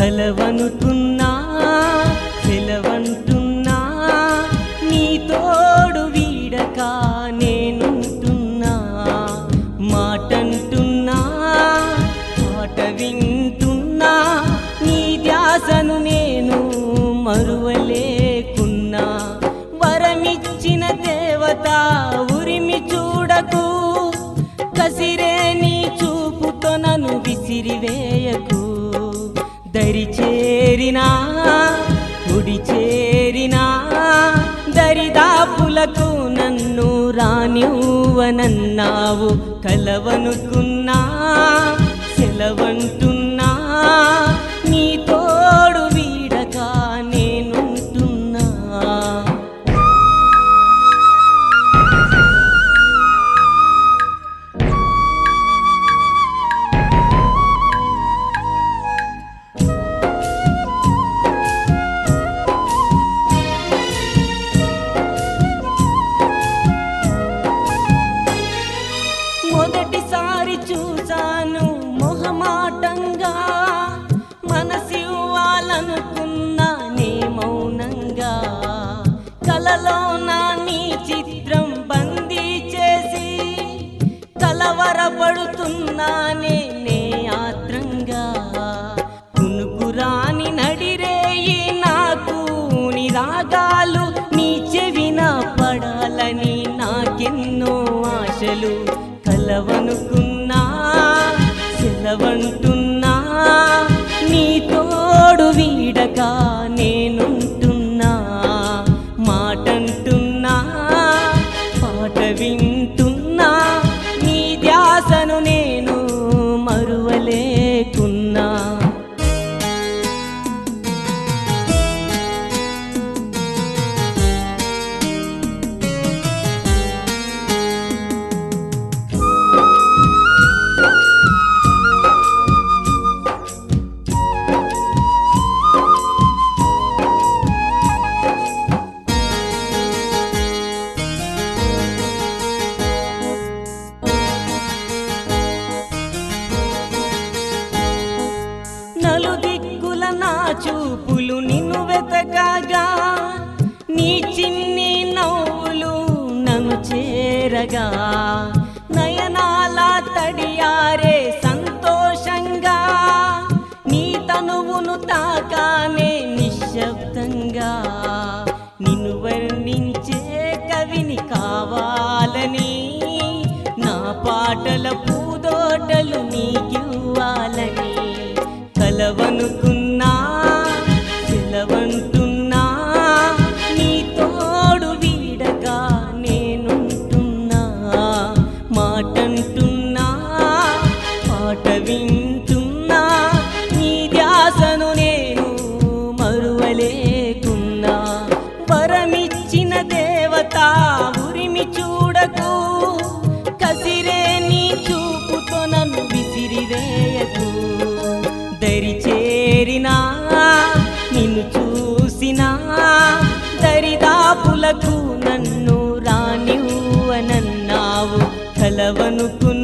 కలవనుకున్నా సెలవంటున్నా నీ తోడు వీడక నేనుంటున్నా మాటంటున్నా పాట వింటున్నా నీ ధ్యాసను నేను మరువలేకున్నా వరమిచ్చిన దేవత ఉరిమి చూడకు కసిరే నీ చూపుతో నన్ను విసిరివేయకు దరి చేరినా గుడి చేరినా దరిదాపులకు నన్ను రానివ్వనన్నావు కలవనుకున్నా సెలవంటున్నా నీ తోడు వీడక నేనుంటున్నా మొదటిసారి చూశాను మొహమాటంగా మనసివ్వాలనుకున్నా నే మౌనంగా కలలో నా నీ చిత్రం బందీ చేసి కలవరపడుతున్నానే నే ఆత్రంగా కునుకురాని నడిరేయి నాకు నీ రాగాలు నీ చెవిన పడాలని నాకెన్నో ఆశలు కలవనుకున్నా సెలవంటున్నా నీ తోడు వీడక నేనుంటున్నా మాటంటున్నా పాట వింటున్నా నీ ధ్యాసను నేను మరువలేకున్నా నలుదిక్కుల నా చూపులు నిన్ను వెతకగా నీ చిన్ని నవ్వులు నన్ను చేరగా నయనాల తడియారే సంతోషంగా నీ తనువును తాకానే నిశ్శబ్దంగా నిన్ను వర్ణించే కవిని కావాలని నా పాటల పూదోటలు నీకివ్వాలని కలవనుకున్నా సెలవంటున్నా నీ తోడు వీడగా నేనుంటున్నా మాటంటున్నా పాట వింటున్నా నీ ధ్యాసను నేను మరువలేకున్నా వరమిచ్చిన దేవత ఉరిమి చూడకు కసిరే నీ చూపుతో నన్ను విసిరివేయకు దరి చేరినా నిన్ను చూసినా దరిదాపులకు నన్ను రానివ్వనన్నావు కలవనుకున్నా